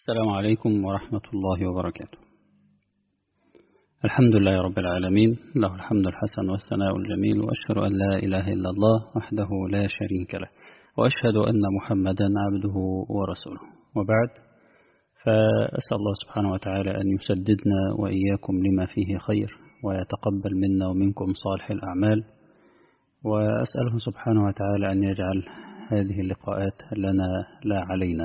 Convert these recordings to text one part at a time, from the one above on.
السلام عليكم ورحمة الله وبركاته الحمد لله رب العالمين له الحمد الحسن والثناء الجميل وأشهد أن لا إله إلا الله وحده لا شريك له وأشهد أن محمدا عبده ورسوله وبعد فأسأل الله سبحانه وتعالى أن يسددنا وإياكم لما فيه خير ويتقبل منا ومنكم صالح الأعمال وأسأله سبحانه وتعالى أن يجعل هذه اللقاءات لنا لا علينا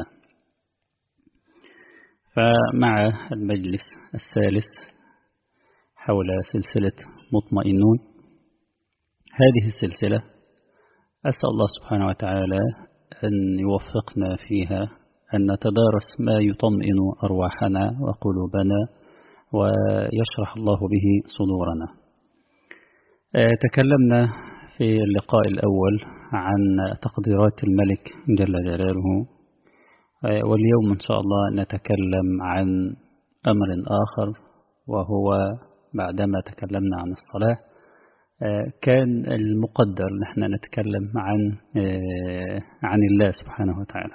فمع المجلس الثالث حول سلسلة مطمئنون هذه السلسلة أسأل الله سبحانه وتعالى أن يوفقنا فيها أن نتدارس ما يطمئن أرواحنا وقلوبنا ويشرح الله به صدورنا تكلمنا في اللقاء الأول عن تقديرات الملك جل جلاله واليوم إن شاء الله نتكلم عن أمر آخر وهو بعدما تكلمنا عن الصلاة كان المقدر نحن نتكلم عن عن الله سبحانه وتعالى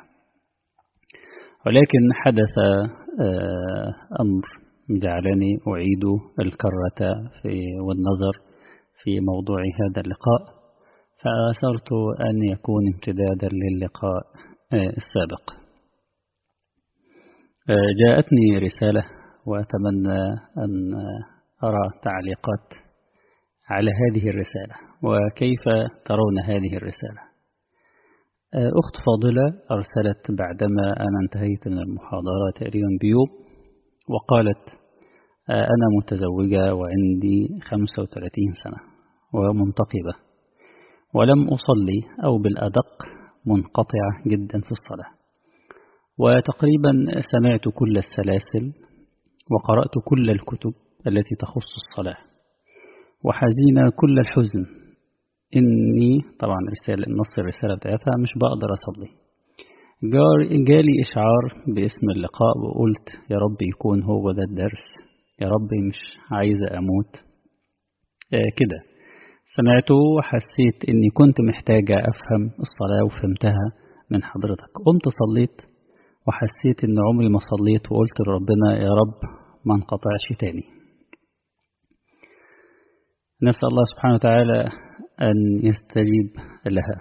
ولكن حدث أمر جعلني أعيد الكرة في والنظر في موضوع هذا اللقاء فأثرت أن يكون امتدادا للقاء السابق جاءتني رسالة وأتمنى أن أرى تعليقات على هذه الرسالة وكيف ترون هذه الرسالة أخت فاضلة أرسلت بعدما أنا انتهيت من المحاضرة تقريبا بيوم وقالت أنا متزوجة وعندي 35 سنة ومنتقبة ولم أصلي أو بالأدق منقطعة جدا في الصلاة وتقريبا سمعت كل السلاسل وقرأت كل الكتب التي تخص الصلاة وحزين كل الحزن إني طبعا رسالة نص الرسالة بتاعتها مش بقدر أصلي جالي إشعار باسم اللقاء وقلت يا رب يكون هو ده الدرس يا رب مش عايزة أموت آه كده سمعته وحسيت إني كنت محتاجة أفهم الصلاة وفهمتها من حضرتك قمت صليت وحسيت إن عمري ما صليت وقلت لربنا يا رب ما انقطعش تاني نسأل الله سبحانه وتعالى أن يستجيب لها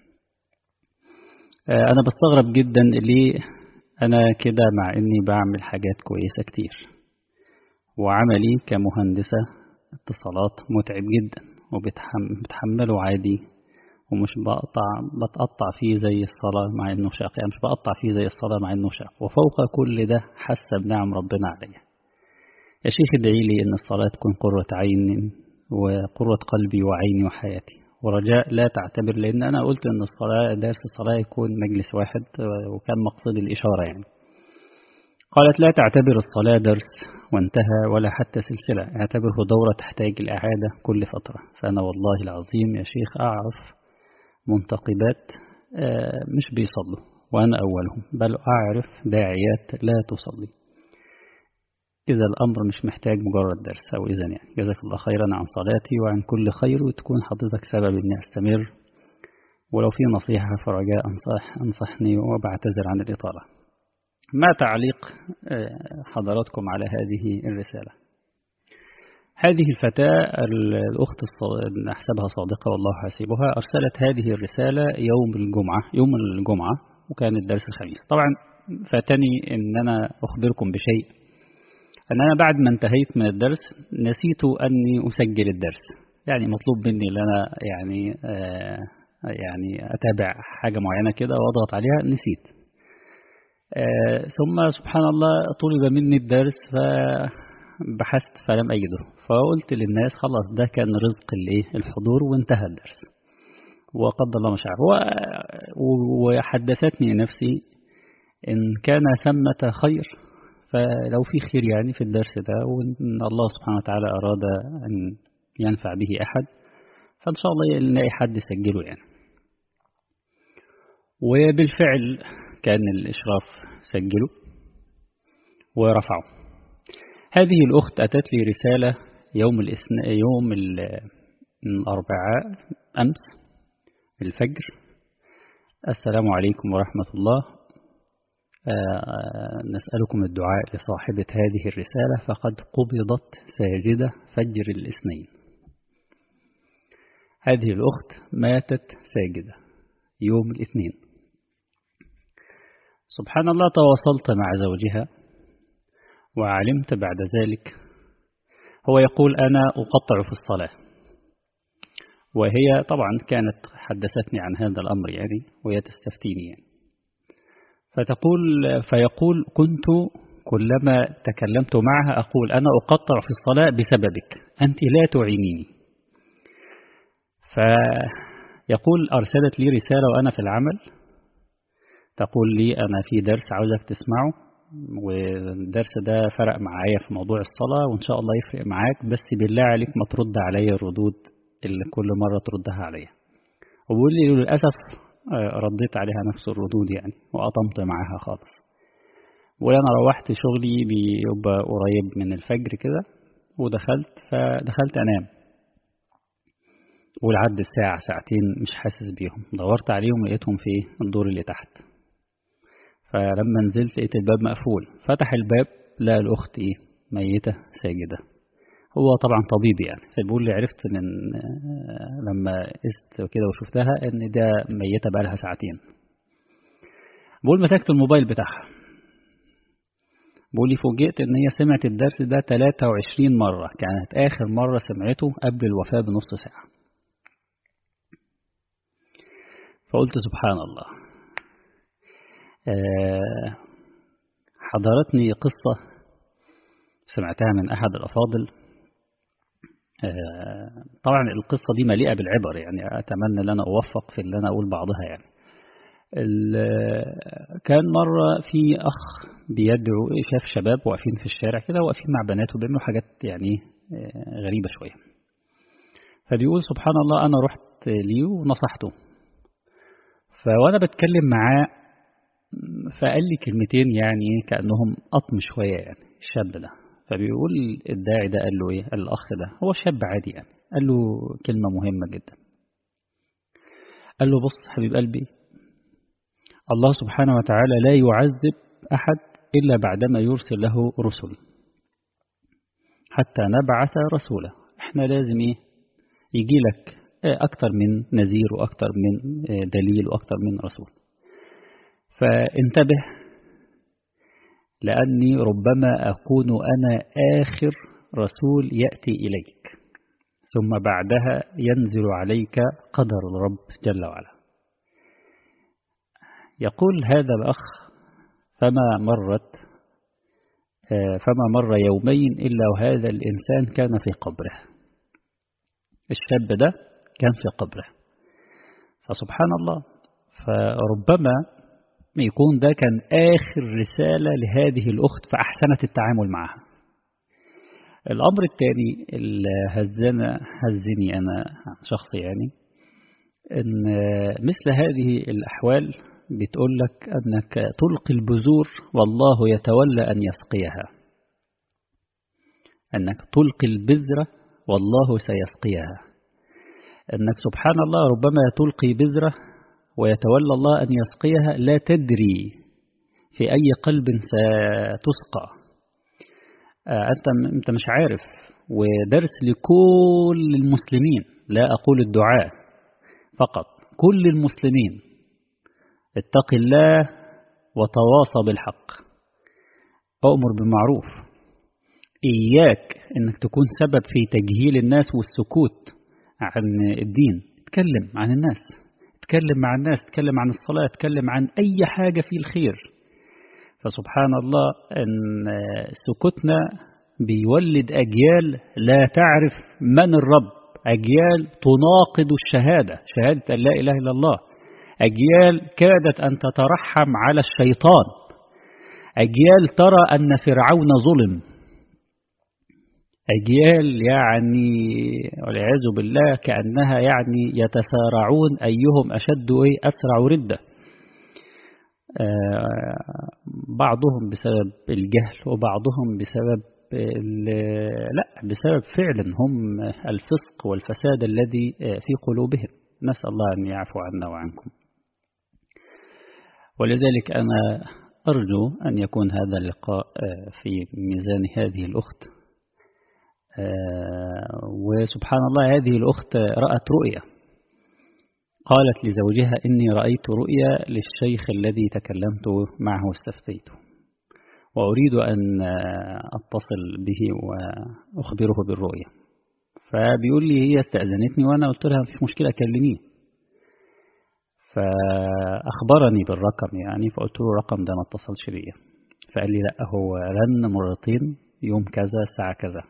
أنا بستغرب جدا ليه أنا كده مع إني بعمل حاجات كويسة كتير وعملي كمهندسة اتصالات متعب جدا وبتحمله عادي ومش بقطع بتقطع فيه زي الصلاة مع إنه شاق يعني مش بقطع فيه زي الصلاة مع إنه شاق وفوق كل ده حاسة بنعم ربنا عليا يا شيخ ادعي لي إن الصلاة تكون قرة عين وقرة قلبي وعيني وحياتي ورجاء لا تعتبر لأن أنا قلت إن الصلاة درس الصلاة يكون مجلس واحد وكان مقصد الإشارة يعني قالت لا تعتبر الصلاة درس وانتهى ولا حتى سلسلة اعتبره دورة تحتاج الإعادة كل فترة فأنا والله العظيم يا شيخ أعرف منتقبات مش بيصلوا وأنا أولهم بل أعرف داعيات لا تصلي إذا الأمر مش محتاج مجرد درس أو إذن يعني جزاك الله خيرا عن صلاتي وعن كل خير وتكون حضرتك سبب إني أستمر ولو في نصيحة فرجاء أنصح أنصحني وبعتذر عن الإطالة ما تعليق حضراتكم على هذه الرسالة هذه الفتاة الأخت أحسبها صادقة والله حاسبها أرسلت هذه الرسالة يوم الجمعة يوم الجمعة وكان الدرس الخميس طبعا فاتني أن أنا أخبركم بشيء أن أنا بعد ما انتهيت من الدرس نسيت أني أسجل الدرس يعني مطلوب مني أن أنا يعني آه يعني أتابع حاجة معينة كده وأضغط عليها نسيت آه ثم سبحان الله طلب مني الدرس فبحثت فلم أجده فقلت للناس خلاص ده كان رزق الايه الحضور وانتهى الدرس وقدر الله ما شاء وحدثتني نفسي إن كان ثمة خير فلو في خير يعني في الدرس ده وإن الله سبحانه وتعالى أراد أن ينفع به أحد فإن شاء الله نلاقي حد يسجله يعني وبالفعل كان الإشراف سجله ورفعه هذه الأخت أتت لي رسالة يوم الاثناء يوم الأربعاء أمس الفجر السلام عليكم ورحمة الله نسألكم الدعاء لصاحبة هذه الرسالة فقد قبضت ساجدة فجر الاثنين هذه الأخت ماتت ساجدة يوم الاثنين سبحان الله تواصلت مع زوجها وعلمت بعد ذلك هو يقول أنا أقطع في الصلاة وهي طبعا كانت حدثتني عن هذا الأمر يعني وهي تستفتيني يعني فتقول فيقول كنت كلما تكلمت معها أقول أنا أقطع في الصلاة بسببك أنت لا تعينيني فيقول أرسلت لي رسالة وأنا في العمل تقول لي أنا في درس عاوزك تسمعه والدرس ده فرق معايا في موضوع الصلاة وإن شاء الله يفرق معاك بس بالله عليك ما ترد عليا الردود اللي كل مرة تردها عليا وبقول لي للأسف رديت عليها نفس الردود يعني وقطمت معاها خالص وأنا روحت شغلي بيبقى قريب من الفجر كده ودخلت فدخلت أنام ولعد الساعة ساعتين مش حاسس بيهم دورت عليهم لقيتهم في الدور اللي تحت فلما نزلت لقيت الباب مقفول فتح الباب لقى الأخت إيه ميتة ساجدة هو طبعا طبيب يعني فبيقول لي عرفت من لما قست كده وشفتها ان ده ميتة بقالها ساعتين بقول مسكت الموبايل بتاعها بقول لي فوجئت ان هي سمعت الدرس ده 23 مرة كانت اخر مرة سمعته قبل الوفاة بنص ساعة فقلت سبحان الله حضرتني قصة سمعتها من أحد الأفاضل طبعا القصة دي مليئة بالعبر يعني أتمنى أن أنا أوفق في اللي أنا أقول بعضها يعني كان مرة في أخ بيدعو شاف شباب واقفين في الشارع كده واقفين مع بنات وبيعملوا حاجات يعني غريبة شوية فبيقول سبحان الله أنا رحت ليه ونصحته فوأنا بتكلم معاه فقال لي كلمتين يعني كأنهم قطم شوية يعني الشاب ده فبيقول الداعي ده قال له ايه قال الاخ ده هو شاب عادي يعني قال له كلمة مهمة جدا قال له بص حبيب قلبي الله سبحانه وتعالى لا يعذب أحد إلا بعدما يرسل له رسل حتى نبعث رسولا احنا لازم ايه يجي لك أكتر من نذير وأكتر من دليل وأكتر من رسول فانتبه لأني ربما أكون أنا آخر رسول يأتي إليك ثم بعدها ينزل عليك قدر الرب جل وعلا يقول هذا الأخ فما مرت فما مر يومين إلا وهذا الإنسان كان في قبره الشاب ده كان في قبره فسبحان الله فربما يكون ده كان آخر رسالة لهذه الأخت فأحسنت التعامل معها الأمر الثاني اللي هزنا هزني أنا شخصي يعني أن مثل هذه الأحوال بتقول لك أنك تلقي البذور والله يتولى أن يسقيها أنك تلقي البذرة والله سيسقيها أنك سبحان الله ربما تلقي بذرة ويتولى الله أن يسقيها لا تدري في أي قلب ستسقى أنت أنت مش عارف ودرس لكل المسلمين لا أقول الدعاء فقط كل المسلمين اتق الله وتواصى بالحق أؤمر بالمعروف إياك أنك تكون سبب في تجهيل الناس والسكوت عن الدين اتكلم عن الناس اتكلم مع الناس اتكلم عن الصلاة اتكلم عن أي حاجة في الخير فسبحان الله أن سكوتنا بيولد أجيال لا تعرف من الرب أجيال تناقض الشهادة شهادة أن لا إله إلا الله أجيال كادت أن تترحم على الشيطان أجيال ترى أن فرعون ظلم أجيال يعني والعياذ بالله كأنها يعني يتسارعون أيهم أشد إيه أسرع ردة بعضهم بسبب الجهل وبعضهم بسبب لا بسبب فعل هم الفسق والفساد الذي في قلوبهم نسأل الله أن يعفو عنا وعنكم ولذلك أنا أرجو أن يكون هذا اللقاء في ميزان هذه الأخت وسبحان الله هذه الأخت رأت رؤية قالت لزوجها إني رأيت رؤيا للشيخ الذي تكلمت معه واستفتيته وأريد أن أتصل به وأخبره بالرؤية فبيقول لي هي استأذنتني وأنا قلت لها مفيش مشكلة كلميه فأخبرني بالرقم يعني فقلت له الرقم ده ما اتصلش بيا فقال لي لا هو رن مرتين يوم كذا الساعة كذا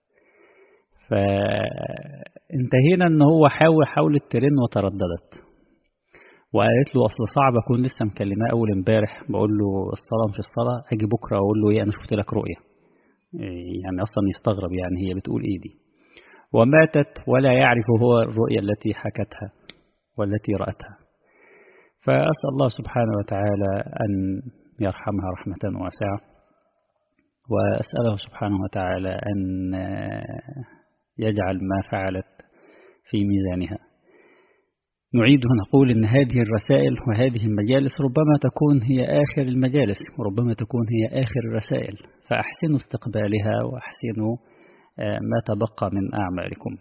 فانتهينا ان هو حاول حاولت ترن وترددت وقالت له اصل صعب اكون لسه مكلماه اول امبارح بقول له الصلاه مش الصلاه اجي بكره اقول له ايه انا شفت لك رؤيه يعني اصلا يستغرب يعني هي بتقول ايه دي وماتت ولا يعرف هو الرؤيا التي حكتها والتي رأتها فأسأل الله سبحانه وتعالى أن يرحمها رحمة واسعة وأسأله سبحانه وتعالى أن يجعل ما فعلت في ميزانها نعيد نقول أن هذه الرسائل وهذه المجالس ربما تكون هي آخر المجالس وربما تكون هي آخر الرسائل فأحسنوا استقبالها وأحسنوا ما تبقى من أعمالكم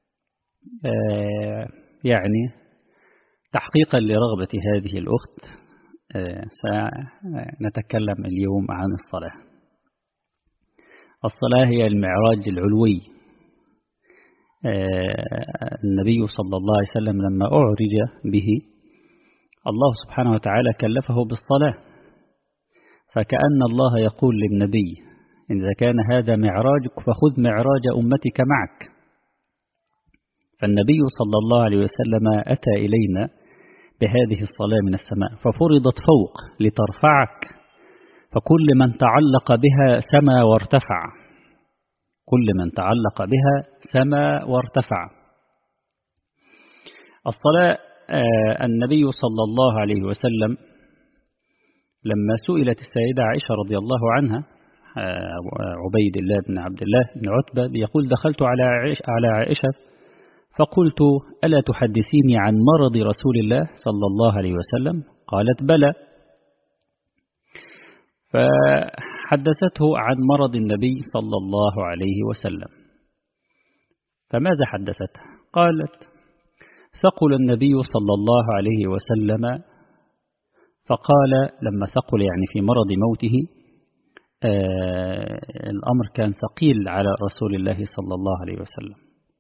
يعني تحقيقا لرغبة هذه الأخت سنتكلم اليوم عن الصلاة الصلاة هي المعراج العلوي النبي صلى الله عليه وسلم لما أعرج به الله سبحانه وتعالى كلفه بالصلاة فكأن الله يقول للنبي إذا كان هذا معراجك فخذ معراج أمتك معك فالنبي صلى الله عليه وسلم أتى إلينا بهذه الصلاة من السماء ففرضت فوق لترفعك فكل من تعلق بها سما وارتفع كل من تعلق بها سما وارتفع الصلاة النبي صلى الله عليه وسلم لما سئلت السيدة عائشة رضي الله عنها عبيد الله بن عبد الله بن عتبة يقول دخلت على عائشة, على عائشة فقلت ألا تحدثيني عن مرض رسول الله صلى الله عليه وسلم قالت بلى فحدثته عن مرض النبي صلى الله عليه وسلم فماذا حدثته قالت ثقل النبي صلى الله عليه وسلم فقال لما ثقل يعني في مرض موته آه الأمر كان ثقيل على رسول الله صلى الله عليه وسلم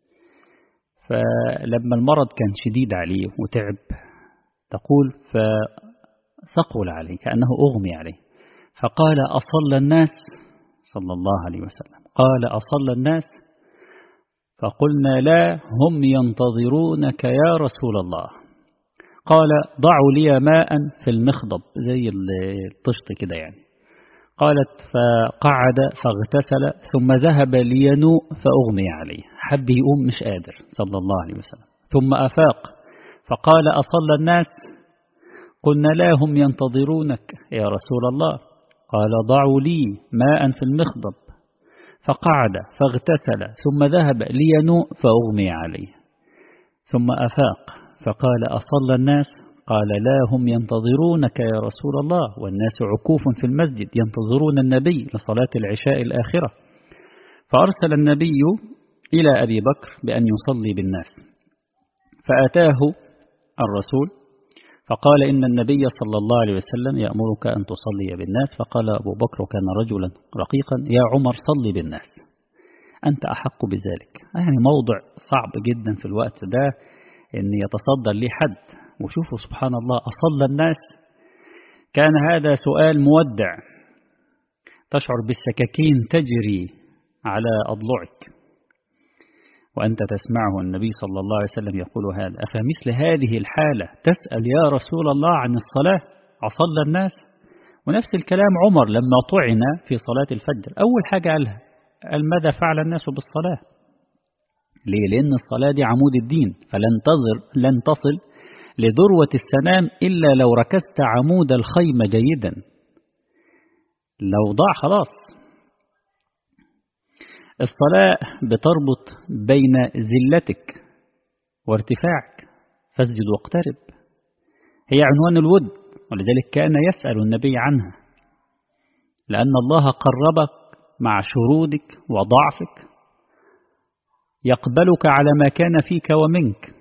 فلما المرض كان شديد عليه وتعب تقول فثقل عليه كأنه أغمي عليه فقال أصلى الناس صلى الله عليه وسلم قال أصلى الناس فقلنا لا هم ينتظرونك يا رسول الله قال ضعوا لي ماء في المخضب زي الطشت كده يعني قالت فقعد فاغتسل ثم ذهب لينوء فأغمي عليه حب يقوم مش قادر صلى الله عليه وسلم ثم أفاق فقال أصلى الناس قلنا لا هم ينتظرونك يا رسول الله قال ضعوا لي ماء في المخضب فقعد فاغتسل ثم ذهب لينوء فأغمي عليه ثم أفاق فقال أصلى الناس قال لا هم ينتظرونك يا رسول الله والناس عكوف في المسجد ينتظرون النبي لصلاة العشاء الآخرة فأرسل النبي إلى أبي بكر بأن يصلي بالناس فأتاه الرسول فقال إن النبي صلى الله عليه وسلم يأمرك أن تصلي بالناس فقال أبو بكر كان رجلا رقيقا يا عمر صلي بالناس أنت أحق بذلك يعني موضع صعب جدا في الوقت ده أن يتصدر لي حد وشوفوا سبحان الله أصلى الناس كان هذا سؤال مودع تشعر بالسكاكين تجري على أضلعك وأنت تسمعه النبي صلى الله عليه وسلم يقول هذا أفمثل هذه الحالة تسأل يا رسول الله عن الصلاة أصلى الناس ونفس الكلام عمر لما طعن في صلاة الفجر أول حاجة قالها قال ماذا فعل الناس بالصلاة ليه لأن الصلاة دي عمود الدين فلن تظر لن تصل لذروة السنام إلا لو ركزت عمود الخيمة جيدا لو ضاع خلاص الصلاة بتربط بين ذلتك وارتفاعك فاسجد واقترب هي عنوان الود ولذلك كان يسأل النبي عنها لأن الله قربك مع شرودك وضعفك يقبلك على ما كان فيك ومنك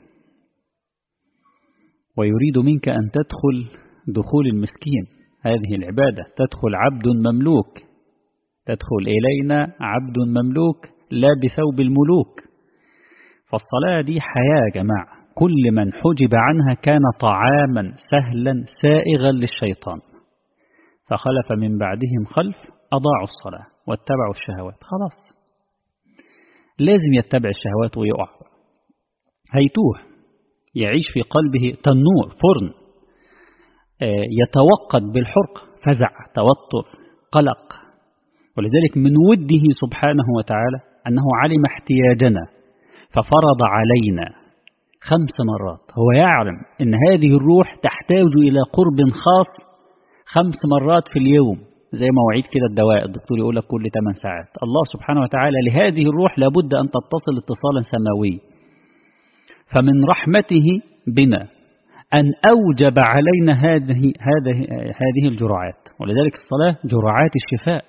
ويريد منك أن تدخل دخول المسكين هذه العبادة تدخل عبد مملوك تدخل إلينا عبد مملوك لا بثوب الملوك فالصلاة دي حياة يا جماعة كل من حجب عنها كان طعاما سهلا سائغا للشيطان فخلف من بعدهم خلف أضاعوا الصلاة واتبعوا الشهوات خلاص لازم يتبع الشهوات ويقع هيتوه يعيش في قلبه تنور فرن يتوقد بالحرق فزع توتر قلق ولذلك من وده سبحانه وتعالى أنه علم احتياجنا ففرض علينا خمس مرات هو يعلم أن هذه الروح تحتاج إلى قرب خاص خمس مرات في اليوم زي مواعيد كده الدواء الدكتور يقول لك كل 8 ساعات الله سبحانه وتعالى لهذه الروح لابد أن تتصل اتصالا سماوي فمن رحمته بنا أن أوجب علينا هذه هذه هذه الجرعات ولذلك الصلاة جرعات الشفاء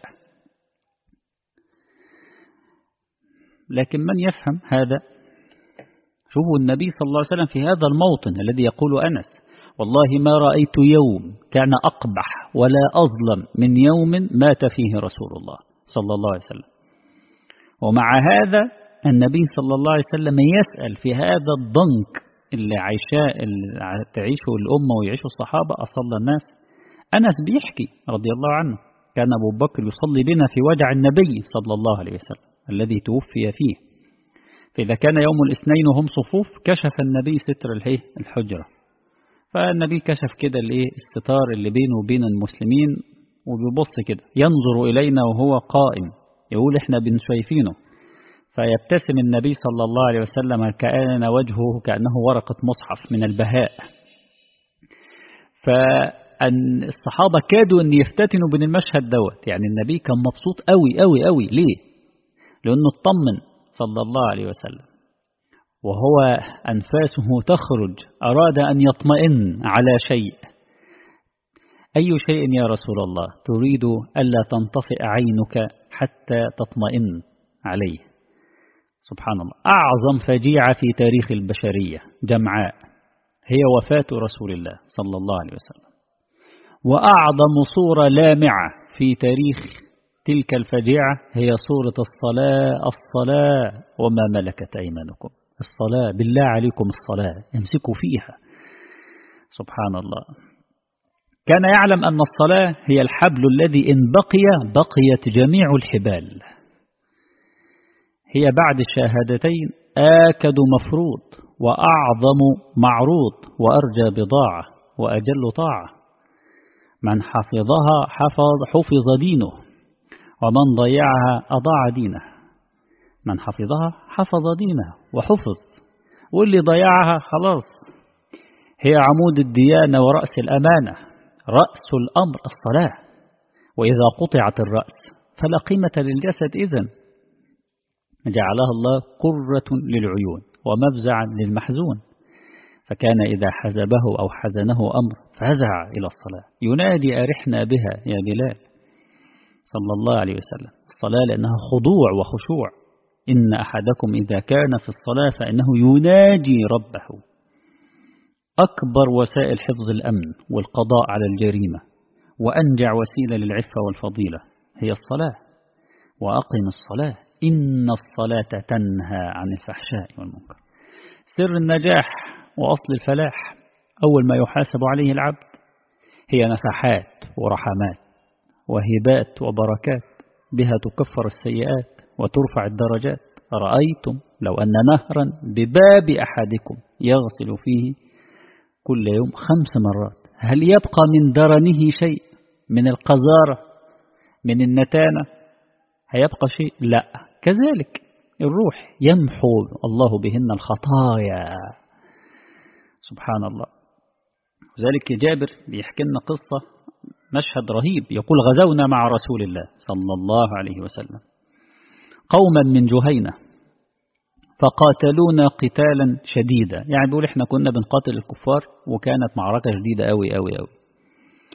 لكن من يفهم هذا شوفوا النبي صلى الله عليه وسلم في هذا الموطن الذي يقول أنس والله ما رأيت يوم كان أقبح ولا أظلم من يوم مات فيه رسول الله صلى الله عليه وسلم ومع هذا النبي صلى الله عليه وسلم يسأل في هذا الضنك اللي عايشاه اللي تعيشه الأمة ويعيشه الصحابة أصلى الناس أنس بيحكي رضي الله عنه كان أبو بكر يصلي بنا في وجع النبي صلى الله عليه وسلم الذي توفي فيه فإذا كان يوم الاثنين وهم صفوف كشف النبي ستر الحجرة فالنبي كشف كده الايه الستار اللي بينه وبين المسلمين وبيبص كده ينظر إلينا وهو قائم يقول احنا بنشايفينه فيبتسم النبي صلى الله عليه وسلم كأن وجهه كأنه ورقة مصحف من البهاء فأن الصحابة كادوا أن يفتتنوا بين المشهد دوت يعني النبي كان مبسوط قوي قوي قوي ليه لأنه اطمن صلى الله عليه وسلم وهو أنفاسه تخرج أراد أن يطمئن على شيء أي شيء يا رسول الله تريد ألا تنطفئ عينك حتى تطمئن عليه سبحان الله أعظم فجيعة في تاريخ البشرية جمعاء هي وفاة رسول الله صلى الله عليه وسلم وأعظم صورة لامعة في تاريخ تلك الفجيعة هي صورة الصلاة الصلاة وما ملكت أيمانكم الصلاة بالله عليكم الصلاة امسكوا فيها سبحان الله كان يعلم أن الصلاة هي الحبل الذي إن بقي بقيت جميع الحبال هي بعد الشهادتين آكد مفروض وأعظم معروض وأرجى بضاعة وأجل طاعة من حفظها حفظ حفظ دينه ومن ضيعها أضاع دينه من حفظها حفظ دينه وحفظ واللي ضيعها خلاص هي عمود الديانة ورأس الأمانة رأس الأمر الصلاة وإذا قطعت الرأس فلا قيمة للجسد إذن جعلها الله قرة للعيون ومفزعا للمحزون فكان إذا حزبه أو حزنه أمر فزع إلى الصلاة ينادي أرحنا بها يا بلال صلى الله عليه وسلم الصلاة لأنها خضوع وخشوع إن أحدكم إذا كان في الصلاة فإنه يناجي ربه أكبر وسائل حفظ الأمن والقضاء على الجريمة وأنجع وسيلة للعفة والفضيلة هي الصلاة وأقم الصلاة إن الصلاة تنهى عن الفحشاء والمنكر سر النجاح وأصل الفلاح أول ما يحاسب عليه العبد هي نفحات ورحمات وهبات وبركات بها تكفر السيئات وترفع الدرجات رأيتم لو أن نهرا بباب أحدكم يغسل فيه كل يوم خمس مرات هل يبقى من درنه شيء من القذارة من النتانة هيبقى شيء لا كذلك الروح يمحو الله بهن الخطايا سبحان الله وذلك جابر بيحكي لنا قصة مشهد رهيب يقول غزونا مع رسول الله صلى الله عليه وسلم قوما من جهينة فقاتلونا قتالا شديدا يعني بيقول احنا كنا بنقاتل الكفار وكانت معركة شديدة قوي قوي قوي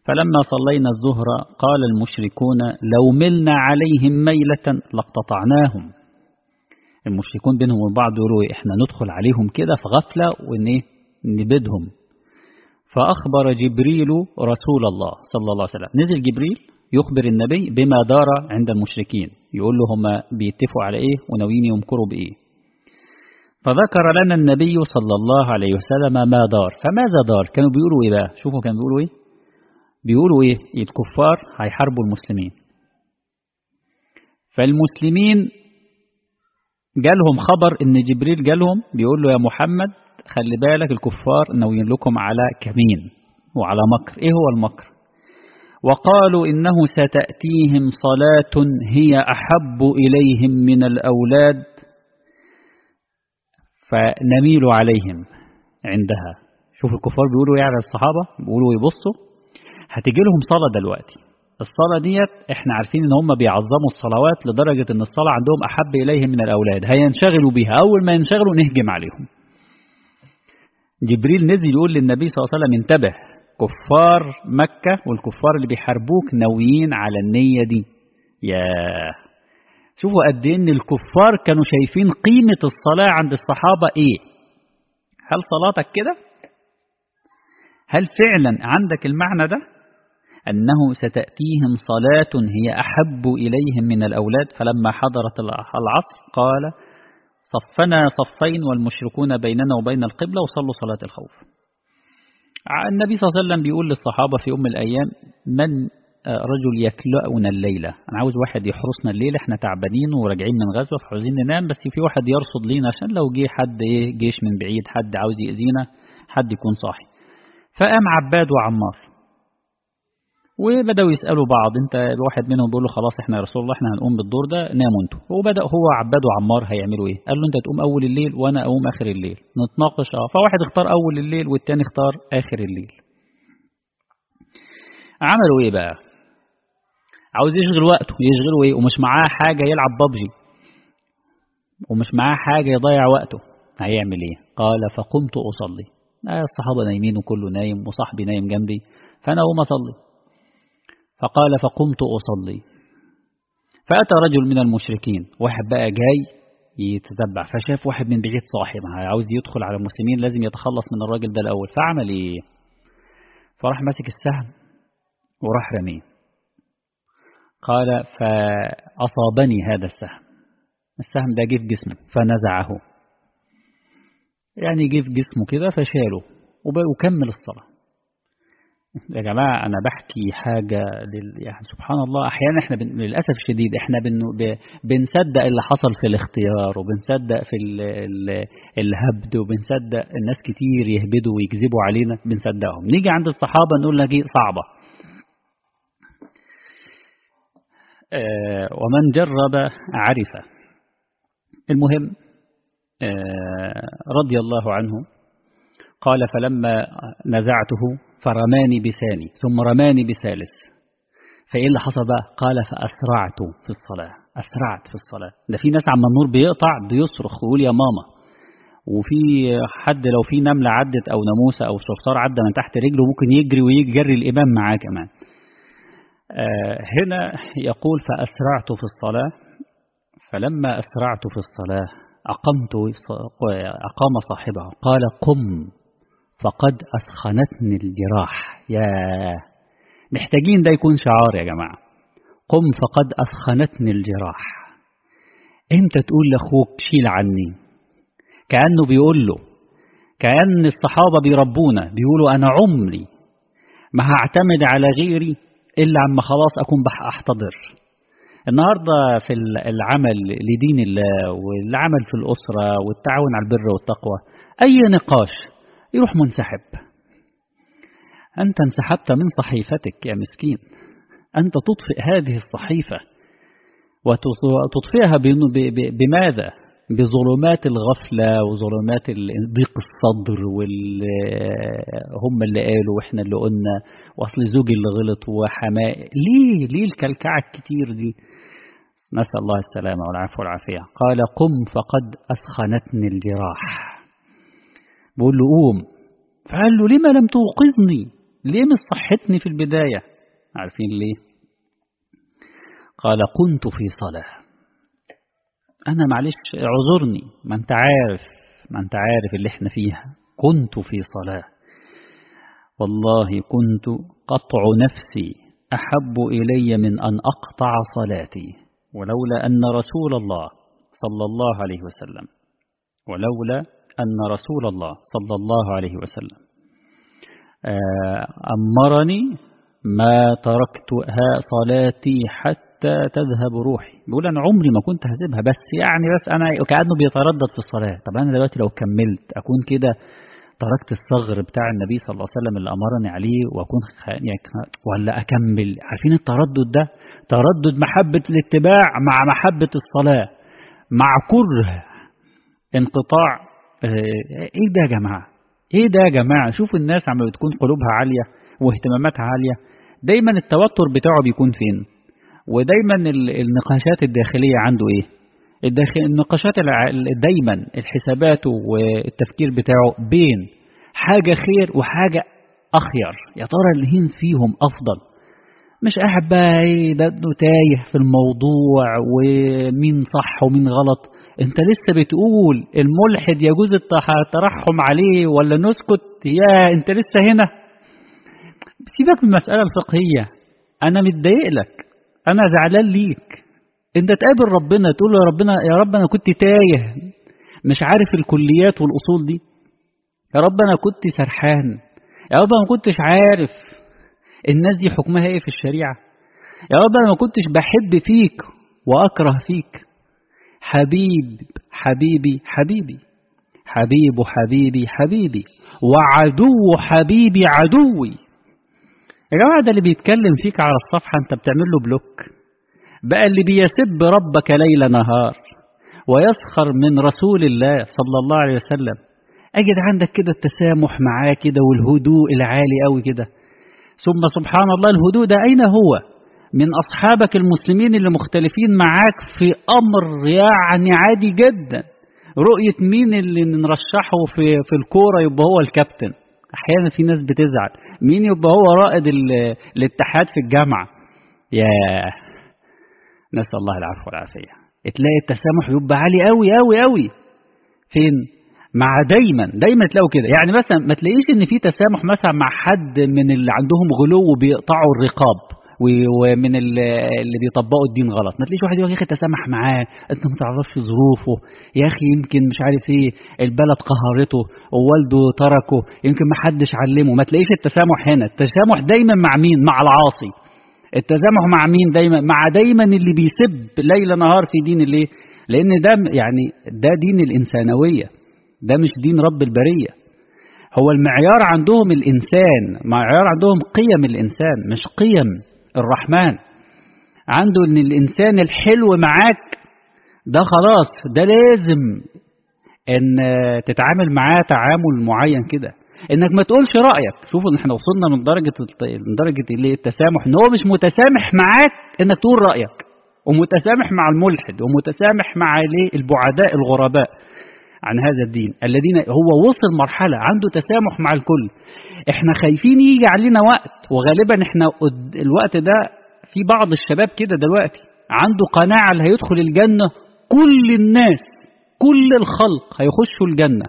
فلما صلينا الظهر قال المشركون لو ملنا عليهم ميلة لاقتطعناهم المشركون بينهم وبعض يقولوا احنا ندخل عليهم كده في غفلة ونبدهم فأخبر جبريل رسول الله صلى الله عليه وسلم نزل جبريل يخبر النبي بما دار عند المشركين يقول له هم بيتفقوا على ايه وناويين يمكروا بايه فذكر لنا النبي صلى الله عليه وسلم ما دار فماذا دار كانوا بيقولوا ايه بقى شوفوا كانوا بيقولوا ايه بيقولوا ايه الكفار هيحاربوا المسلمين فالمسلمين جالهم خبر ان جبريل جالهم بيقول له يا محمد خلي بالك الكفار ناويين لكم على كمين وعلى مكر ايه هو المكر وقالوا إنه ستأتيهم صلاة هي أحب إليهم من الأولاد فنميل عليهم عندها شوف الكفار بيقولوا يعني الصحابة بيقولوا يبصوا هتيجي لهم صلاة دلوقتي الصلاة ديت احنا عارفين ان هم بيعظموا الصلوات لدرجة ان الصلاة عندهم أحب إليهم من الأولاد هينشغلوا بيها أول ما ينشغلوا نهجم عليهم جبريل نزل يقول للنبي صلى الله عليه وسلم انتبه كفار مكة والكفار اللي بيحاربوك ناويين على النية دي يا شوفوا قد ايه ان الكفار كانوا شايفين قيمة الصلاة عند الصحابة ايه هل صلاتك كده هل فعلا عندك المعنى ده أنه ستأتيهم صلاة هي أحب إليهم من الأولاد فلما حضرت العصر قال صفنا صفين والمشركون بيننا وبين القبلة وصلوا صلاة الخوف النبي صلى الله عليه وسلم بيقول للصحابة في يوم من الأيام من رجل يكلأنا الليلة أنا عاوز واحد يحرسنا الليلة احنا تعبانين وراجعين من غزوة فعاوزين ننام بس في واحد يرصد لينا عشان لو جه حد ايه جيش من بعيد حد عاوز يأذينا حد يكون صاحي فقام عباد وعمار وبدأوا يسألوا بعض انت الواحد منهم بيقول له خلاص احنا يا رسول الله احنا هنقوم بالدور ده ناموا انتوا وبدأ هو عباد وعمار هيعملوا ايه قال له انت تقوم اول الليل وانا اقوم اخر الليل نتناقش اه فواحد اختار اول الليل والتاني اختار اخر الليل عملوا ايه بقى عاوز يشغل وقته يشغله ايه ومش معاه حاجة يلعب ببجي ومش معاه حاجة يضيع وقته هيعمل ايه قال فقمت اصلي آه الصحابة نايمين وكله نايم وصاحبي نايم جنبي فانا اقوم اصلي فقال فقمت أصلي فأتى رجل من المشركين واحد بقى جاي يتتبع فشاف واحد من بعيد صاحب عاوز يدخل على المسلمين لازم يتخلص من الراجل ده الأول فعمل إيه فراح ماسك السهم وراح رميه قال فأصابني هذا السهم السهم ده جه في جسمه فنزعه يعني جه في جسمه كده فشاله وكمل الصلاة يا جماعة أنا بحكي حاجة لل... يعني سبحان الله أحيانا إحنا بن... للأسف الشديد إحنا بن... ب... بنصدق اللي حصل في الاختيار وبنصدق في ال... ال... الهبد وبنصدق الناس كتير يهبدوا ويكذبوا علينا بنصدقهم نيجي عند الصحابة نقول لك صعبة آه ومن جرب عرف المهم آه رضي الله عنه قال فلما نزعته فرماني بثاني ثم رماني بثالث فإيه اللي حصل بقى قال فأسرعت في الصلاة أسرعت في الصلاة ده في ناس عم النور بيقطع بيصرخ ويقول يا ماما وفي حد لو في نملة عدت أو ناموسة أو صرصار عدى من تحت رجله ممكن يجري ويجري الإمام معاه كمان آه هنا يقول فأسرعت في الصلاة فلما أسرعت في الصلاة أقمت أقام صاحبه قال قم فقد أسخنتني الجراح يا محتاجين ده يكون شعار يا جماعة قم فقد أسخنتني الجراح امتى تقول لأخوك شيل عني كأنه بيقول له كأن الصحابة بيربونا بيقولوا أنا عمري ما هعتمد على غيري إلا عما خلاص أكون أحتضر النهاردة في العمل لدين الله والعمل في الأسرة والتعاون على البر والتقوى أي نقاش يروح منسحب أنت انسحبت من صحيفتك يا مسكين أنت تطفئ هذه الصحيفة وتطفئها بماذا بظلمات الغفلة وظلمات ضيق الصدر هم اللي قالوا وإحنا اللي قلنا وأصل زوجي اللي غلط وحماء ليه ليه الكلكعة الكتير دي نسأل الله السلامة والعفو والعافية قال قم فقد أسخنتني الجراح بقول له قوم فقال له لما لم توقظني ليه مش صحتني في البداية عارفين ليه قال كنت في صلاة أنا معلش اعذرني ما أنت عارف ما أنت عارف اللي احنا فيها كنت في صلاة والله كنت قطع نفسي أحب إلي من أن أقطع صلاتي ولولا أن رسول الله صلى الله عليه وسلم ولولا أن رسول الله صلى الله عليه وسلم أمرني ما تركتها صلاتي حتى تذهب روحي بيقول أنا عمري ما كنت هسيبها بس يعني بس أنا كأنه بيتردد في الصلاة طب أنا دلوقتي لو كملت أكون كده تركت الصغر بتاع النبي صلى الله عليه وسلم اللي أمرني عليه وأكون يعني ولا أكمل عارفين التردد ده تردد محبة الاتباع مع محبة الصلاة مع كره انقطاع ايه ده يا جماعة ايه ده يا جماعة شوفوا الناس عم بتكون قلوبها عالية واهتماماتها عالية دايما التوتر بتاعه بيكون فين ودايما النقاشات الداخلية عنده ايه الداخل النقاشات دايما الحسابات والتفكير بتاعه بين حاجة خير وحاجة أخير يا ترى اللي فيهم أفضل مش قاعد بقى ايه ده تايه في الموضوع ومين صح ومين غلط انت لسه بتقول الملحد يجوز الترحم عليه ولا نسكت يا انت لسه هنا سيبك من المسألة الفقهية انا متضايق لك انا زعلان ليك انت تقابل ربنا تقول له يا ربنا يا رب انا كنت تايه مش عارف الكليات والاصول دي يا رب انا كنت سرحان يا رب انا ما كنتش عارف الناس دي حكمها ايه في الشريعة يا رب انا ما كنتش بحب فيك واكره فيك حبيب حبيبي حبيبي حبيب حبيبي حبيبي وعدو حبيبي عدوي يا جماعة ده اللي بيتكلم فيك على الصفحة انت بتعمل له بلوك بقى اللي بيسب ربك ليل نهار ويسخر من رسول الله صلى الله عليه وسلم أجد عندك كده التسامح معاه كده والهدوء العالي قوي كده ثم سبحان الله الهدوء ده أين هو من أصحابك المسلمين اللي مختلفين معاك في أمر يعني عادي جدا رؤية مين اللي نرشحه في, في الكورة يبقى هو الكابتن أحيانا في ناس بتزعل مين يبقى هو رائد الاتحاد في الجامعة يا نسأل الله العفو والعافية تلاقي التسامح يبقى عالي قوي قوي قوي فين مع دايما دايما تلاقوا كده يعني مثلا ما تلاقيش ان في تسامح مثلا مع حد من اللي عندهم غلو وبيقطعوا الرقاب ومن اللي بيطبقوا الدين غلط ما تلاقيش واحد يقول يا اخي تسامح معاه انت ما تعرفش ظروفه يا اخي يمكن مش عارف ايه البلد قهرته ووالده تركه يمكن ما حدش علمه ما تلاقيش التسامح هنا التسامح دايما مع مين مع العاصي التسامح مع مين دايما مع دايما اللي بيسب ليل نهار في دين الايه لان ده يعني ده دين الانسانويه ده مش دين رب البريه هو المعيار عندهم الانسان معيار عندهم قيم الانسان مش قيم الرحمن عنده ان الانسان الحلو معاك ده خلاص ده لازم ان تتعامل معاه تعامل معين كده انك ما تقولش رايك شوفوا ان احنا وصلنا من درجه من درجه التسامح ان هو مش متسامح معاك انك تقول رايك ومتسامح مع الملحد ومتسامح مع البعداء الغرباء عن هذا الدين الذين هو وصل مرحله عنده تسامح مع الكل احنا خايفين يجي علينا وقت وغالبا احنا الوقت ده في بعض الشباب كده دلوقتي عنده قناعه اللي هيدخل الجنه كل الناس كل الخلق هيخشوا الجنه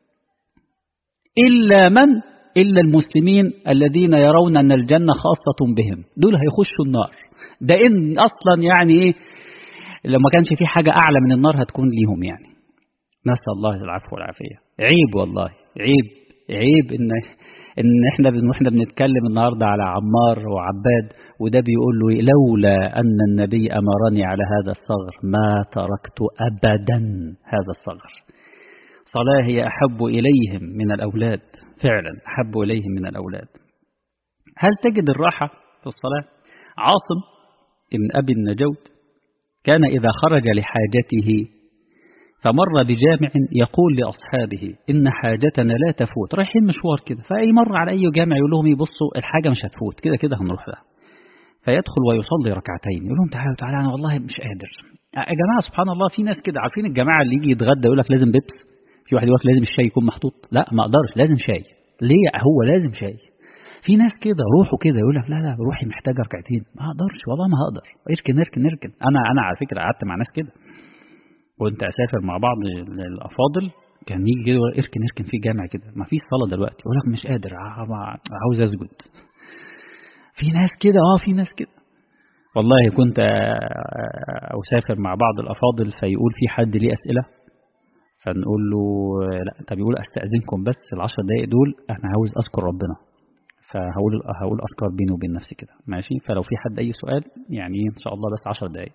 إلا من إلا المسلمين الذين يرون أن الجنة خاصة بهم دول هيخشوا النار ده إن أصلا يعني إيه لو ما كانش في حاجة أعلى من النار هتكون ليهم يعني نسأل الله العفو والعافية عيب والله عيب عيب إن إن إحنا واحنا بنتكلم النهاردة على عمار وعباد وده بيقول له لولا أن النبي أمرني على هذا الصغر ما تركت أبدا هذا الصغر صلاة هي أحب إليهم من الأولاد فعلا أحب إليهم من الأولاد هل تجد الراحة في الصلاة عاصم ابن أبي النجود كان إذا خرج لحاجته فمر بجامع يقول لأصحابه إن حاجتنا لا تفوت رايحين مشوار كده فأي مر على أي جامع يقول لهم يبصوا الحاجة مش هتفوت كده كده هنروح لها فيدخل ويصلي ركعتين يقول لهم تعالوا تعالوا أنا والله مش قادر يا جماعة سبحان الله في ناس كده عارفين الجماعة اللي يجي يتغدى يقول لك لازم بيبس في واحد يقول لك لازم الشاي يكون محطوط لا ما اقدرش لازم شاي ليه هو لازم شاي في ناس كده روحه كده يقول لك لا لا روحي محتاجه ركعتين ما اقدرش والله ما هقدر اركن اركن اركن انا انا على فكره قعدت مع ناس كده كنت اسافر مع بعض الافاضل كان يجي كده اركن اركن في جامع كده ما فيش صلاه دلوقتي يقول لك مش قادر عاوز اسجد في ناس كده اه في ناس كده والله كنت اسافر مع بعض الافاضل فيقول في حد ليه اسئله فنقول له لا طب يقول استاذنكم بس العشر دقايق دول انا عاوز اذكر ربنا فهقول هقول اذكار بيني وبين نفسي كده ماشي فلو في حد اي سؤال يعني ان شاء الله بس 10 دقايق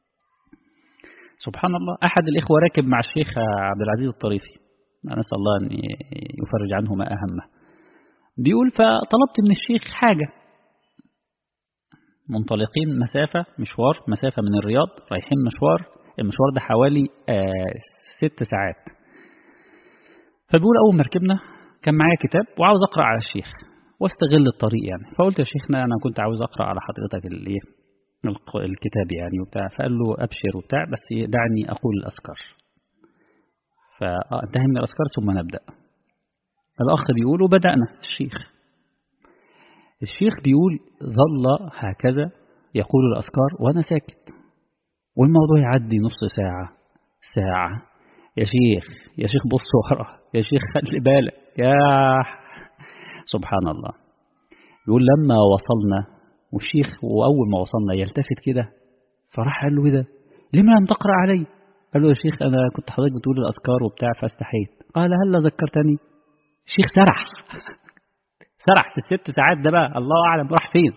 سبحان الله احد الاخوه راكب مع الشيخ عبد العزيز الطريفي نسال الله ان يفرج عنه ما اهمه بيقول فطلبت من الشيخ حاجه منطلقين مسافه مشوار مسافه من الرياض رايحين مشوار المشوار ده حوالي آه ست ساعات فبيقول اول ما ركبنا كان معايا كتاب وعاوز اقرا على الشيخ واستغل الطريق يعني فقلت يا شيخنا انا كنت عاوز اقرا على حضرتك الايه الكتاب يعني وبتاع فقال له ابشر وبتاع بس دعني اقول الاذكار فانتهي من الاذكار ثم نبدا الاخ بيقول وبدانا الشيخ الشيخ بيقول ظل هكذا يقول الاذكار وانا ساكت والموضوع يعدي نص ساعه ساعه يا شيخ يا شيخ بص ورا يا شيخ خلي بالك يا سبحان الله يقول لما وصلنا والشيخ وأول ما وصلنا يلتفت كده فراح قال له إيه ده لما لم تقرأ علي قال له يا شيخ أنا كنت حضرتك بتقول الأذكار وبتاع فاستحيت قال هلا ذكرتني الشيخ سرح سرح في الست ساعات ده بقى الله أعلم راح فين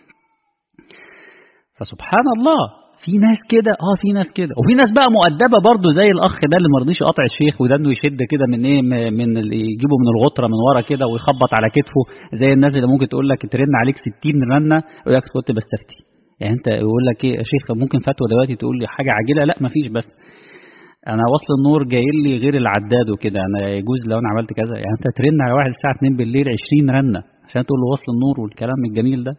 فسبحان الله في ناس كده اه في ناس كده وفي ناس بقى مؤدبه برضه زي الاخ ده اللي ما رضيش يقاطع الشيخ وده انه يشد كده من ايه من اللي يجيبه من الغطره من ورا كده ويخبط على كتفه زي الناس اللي ممكن تقول لك ترن عليك 60 رنه يقول لك كنت بستفتي يعني انت يقول لك ايه يا شيخ ممكن فتوى دلوقتي تقول لي حاجه عاجله لا مفيش بس انا وصل النور جاي لي غير العداد وكده انا يجوز لو انا عملت كذا يعني انت ترن على واحد الساعه 2 بالليل 20 رنه عشان تقول له وصل النور والكلام الجميل ده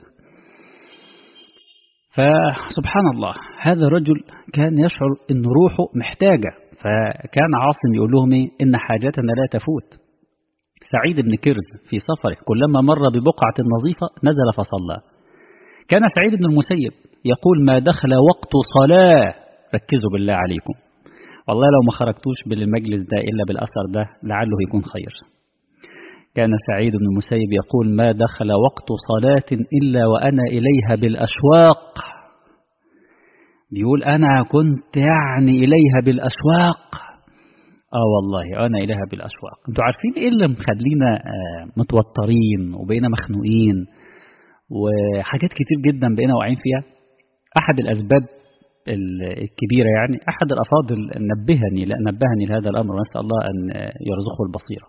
فسبحان الله هذا الرجل كان يشعر أن روحه محتاجة فكان عاصم يقول لهم إيه إن حاجتنا لا تفوت سعيد بن كرز في سفره كلما مر ببقعة نظيفة نزل فصلى كان سعيد بن المسيب يقول ما دخل وقت صلاة ركزوا بالله عليكم والله لو ما خرجتوش بالمجلس ده إلا بالأثر ده لعله يكون خير كان سعيد بن المسيب يقول ما دخل وقت صلاة إلا وأنا إليها بالأشواق بيقول أنا كنت يعني إليها بالأشواق آه والله أنا إليها بالأشواق أنتوا عارفين إيه اللي مخلينا آه متوترين وبقينا مخنوقين وحاجات كتير جدا بقينا واقعين فيها أحد الأسباب الكبيرة يعني أحد الأفاضل نبهني لا نبهني لهذا الأمر ونسأل الله أن يرزقه البصيرة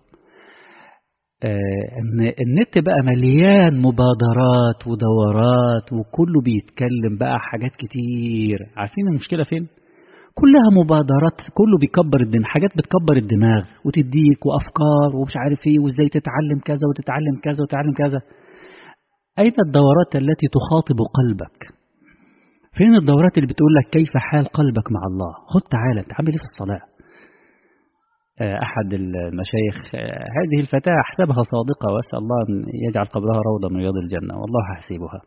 ان النت بقى مليان مبادرات ودورات وكله بيتكلم بقى حاجات كتير عارفين المشكله فين كلها مبادرات كله بيكبر الدماغ حاجات بتكبر الدماغ وتديك وافكار ومش عارف ايه وازاي تتعلم كذا وتتعلم كذا وتتعلم كذا اين الدورات التي تخاطب قلبك فين الدورات اللي بتقول لك كيف حال قلبك مع الله خد تعالى انت عامل ايه في الصلاه أحد المشايخ هذه الفتاة أحسبها صادقة وأسأل الله أن يجعل قبرها روضة من رياض الجنة والله حسيبها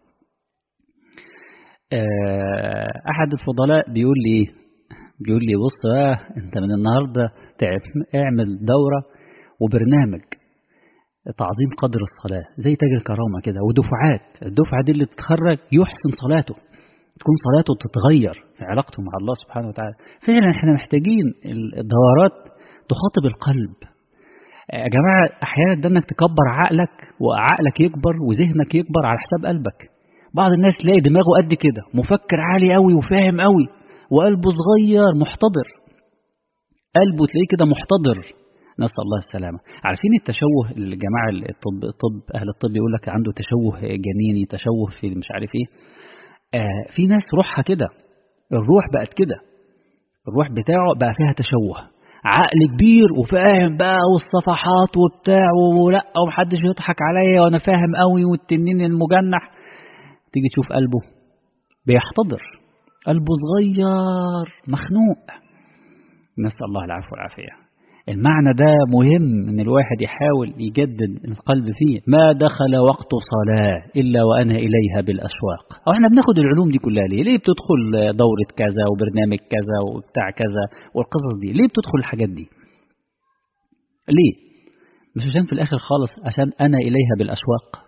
أحد الفضلاء بيقول لي بيقول لي بص آه أنت من النهاردة اعمل دورة وبرنامج تعظيم قدر الصلاة زي تاج الكرامة كده ودفعات الدفعة دي اللي تتخرج يحسن صلاته تكون صلاته تتغير في علاقته مع الله سبحانه وتعالى فعلا احنا محتاجين الدورات تخاطب القلب يا جماعة أحيانا ده إنك تكبر عقلك وعقلك يكبر وذهنك يكبر على حساب قلبك بعض الناس تلاقي دماغه قد كده مفكر عالي قوي وفاهم قوي وقلبه صغير محتضر قلبه تلاقيه كده محتضر نسأل الله السلامة عارفين التشوه الجماعة الطب, الطب أهل الطب يقول لك عنده تشوه جنيني تشوه في مش عارف إيه آه في ناس روحها كده الروح بقت كده الروح بتاعه بقى فيها تشوه عقل كبير وفاهم بقى والصفحات وبتاع ولا ومحدش يضحك عليا وانا فاهم قوي والتنين المجنح تيجي تشوف قلبه بيحتضر قلبه صغير مخنوق نسأل الله العفو والعافية المعنى ده مهم ان الواحد يحاول يجدد القلب فيه ما دخل وقت صلاة إلا وأنا إليها بالأشواق أو احنا بناخد العلوم دي كلها ليه ليه بتدخل دورة كذا وبرنامج كذا وبتاع كذا والقصص دي ليه بتدخل الحاجات دي ليه مش عشان في الآخر خالص عشان أنا إليها بالأشواق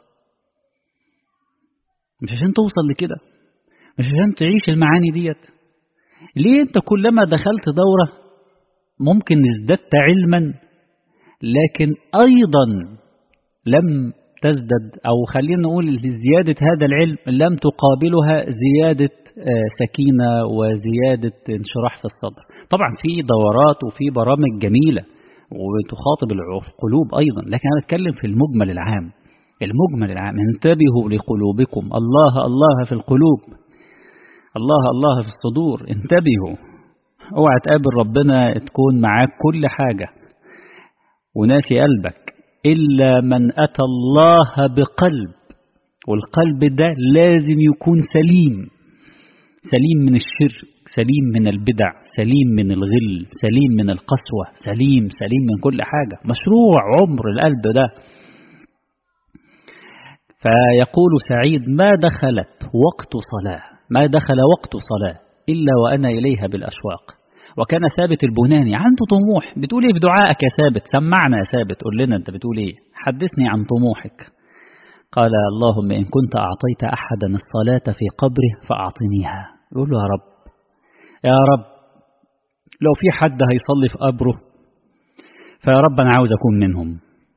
مش عشان توصل لكده مش عشان تعيش المعاني ديت ليه انت كلما دخلت دورة ممكن ازددت علما لكن أيضا لم تزدد أو خلينا نقول زيادة هذا العلم لم تقابلها زيادة سكينة وزيادة انشراح في الصدر طبعا في دورات وفي برامج جميلة وتخاطب القلوب أيضا لكن أنا أتكلم في المجمل العام المجمل العام انتبهوا لقلوبكم الله الله في القلوب الله الله في الصدور انتبهوا اوعى تقابل ربنا تكون معاك كل حاجة وناسي قلبك إلا من أتى الله بقلب والقلب ده لازم يكون سليم سليم من الشرك سليم من البدع سليم من الغل سليم من القسوة سليم سليم من كل حاجة مشروع عمر القلب ده فيقول سعيد ما دخلت وقت صلاة ما دخل وقت صلاة إلا وأنا إليها بالأشواق وكان ثابت البناني عنده طموح بتقول إيه في دعائك يا ثابت سمعنا يا ثابت قول لنا أنت بتقول إيه حدثني عن طموحك قال اللهم إن كنت أعطيت أحدا الصلاة في قبره فأعطنيها يقول له يا رب يا رب لو في حد هيصلي في قبره فيا رب أنا عاوز أكون منهم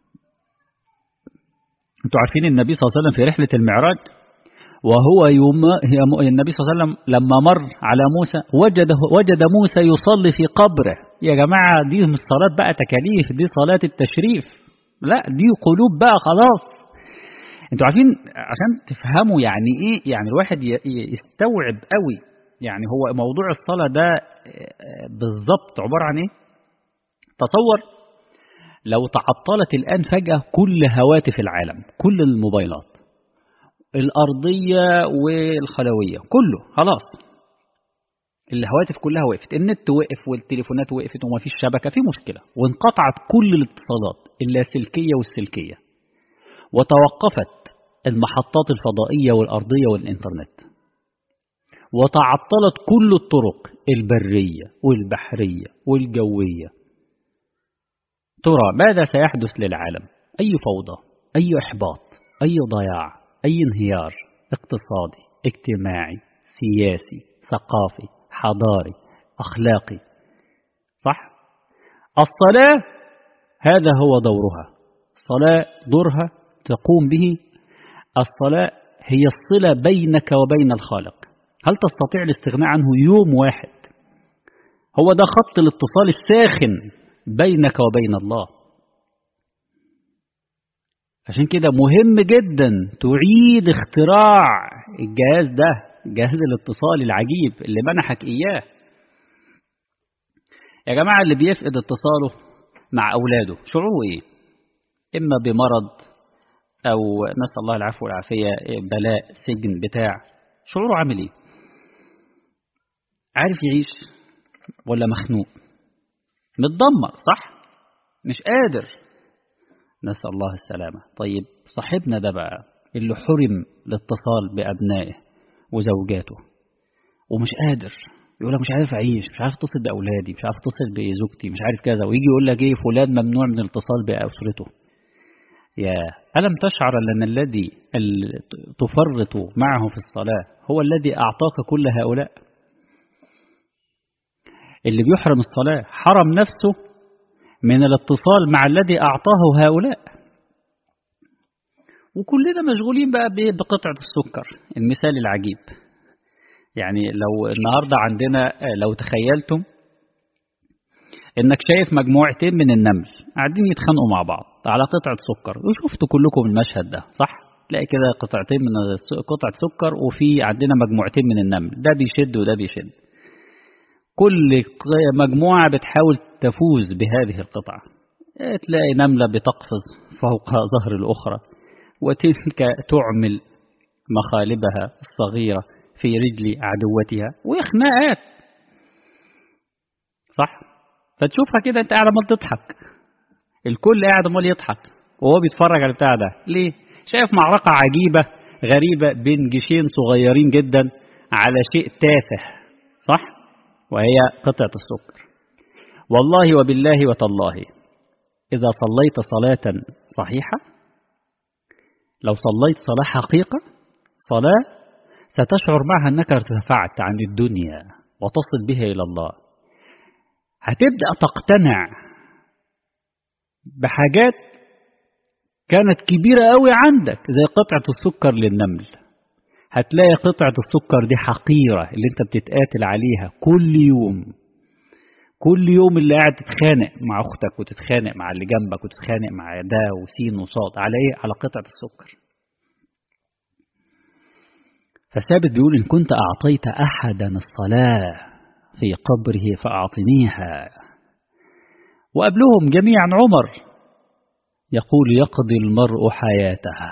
أنتوا عارفين النبي صلى الله عليه وسلم في رحلة المعراج وهو يوم النبي صلى الله عليه وسلم لما مر على موسى وجد وجد موسى يصلي في قبره يا جماعة دي مش صلاة بقى تكاليف دي صلاة التشريف لا دي قلوب بقى خلاص انتوا عارفين عشان تفهموا يعني ايه يعني الواحد يستوعب قوي يعني هو موضوع الصلاة ده بالظبط عبارة عن ايه تصور لو تعطلت الآن فجأة كل هواتف العالم كل الموبايلات الأرضية والخلوية كله خلاص الهواتف كلها وقفت النت وقف والتليفونات وقفت وما فيش شبكة في مشكلة وانقطعت كل الاتصالات اللاسلكية والسلكية وتوقفت المحطات الفضائية والأرضية والإنترنت وتعطلت كل الطرق البرية والبحرية والجوية ترى ماذا سيحدث للعالم أي فوضى أي إحباط أي ضياع أي انهيار اقتصادي اجتماعي سياسي ثقافي حضاري أخلاقي صح الصلاة هذا هو دورها الصلاة دورها تقوم به الصلاة هي الصلة بينك وبين الخالق هل تستطيع الاستغناء عنه يوم واحد هو ده خط الاتصال الساخن بينك وبين الله عشان كده مهم جدا تعيد اختراع الجهاز ده جهاز الاتصال العجيب اللي منحك إياه يا جماعة اللي بيفقد اتصاله مع أولاده شعوره إيه إما بمرض أو نسأل الله العفو والعافية بلاء سجن بتاع شعوره عامل إيه عارف يعيش ولا مخنوق متدمر صح مش قادر نسأل الله السلامة طيب صاحبنا ده بقى اللي حرم الاتصال بأبنائه وزوجاته ومش قادر يقول لك مش عارف أعيش مش عارف أتصل بأولادي مش عارف أتصل بزوجتي مش عارف كذا ويجي يقول لك إيه فلان ممنوع من الاتصال بأسرته يا ألم تشعر أن الذي تفرط معه في الصلاة هو الذي أعطاك كل هؤلاء اللي بيحرم الصلاة حرم نفسه من الاتصال مع الذي أعطاه هؤلاء وكلنا مشغولين بقى بقطعة السكر المثال العجيب يعني لو النهاردة عندنا لو تخيلتم انك شايف مجموعتين من النمل قاعدين يتخانقوا مع بعض على قطعة سكر وشفتوا كلكم المشهد ده صح تلاقي كده قطعتين من قطعة سكر وفي عندنا مجموعتين من النمل ده بيشد وده بيشد كل مجموعة بتحاول تفوز بهذه القطعة تلاقي نملة بتقفز فوق ظهر الأخرى وتلك تعمل مخالبها الصغيرة في رجل عدوتها وخناقات صح فتشوفها كده انت قاعد عمال تضحك الكل قاعد عمال يضحك وهو بيتفرج على البتاع ده ليه شايف معركة عجيبة غريبة بين جيشين صغيرين جدا على شيء تافه صح وهي قطعة السكر والله وبالله وتالله إذا صليت صلاة صحيحة لو صليت صلاة حقيقة صلاة ستشعر معها أنك ارتفعت عن الدنيا وتصل بها إلى الله هتبدأ تقتنع بحاجات كانت كبيرة قوي عندك زي قطعة السكر للنمل هتلاقي قطعة السكر دي حقيرة اللي انت بتتقاتل عليها كل يوم كل يوم اللي قاعد تتخانق مع اختك وتتخانق مع اللي جنبك وتتخانق مع ده وسين وصاد على ايه على قطعة السكر فثابت بيقول إن كنت أعطيت أحدا الصلاة في قبره فأعطنيها وقبلهم جميعا عمر يقول يقضي المرء حياته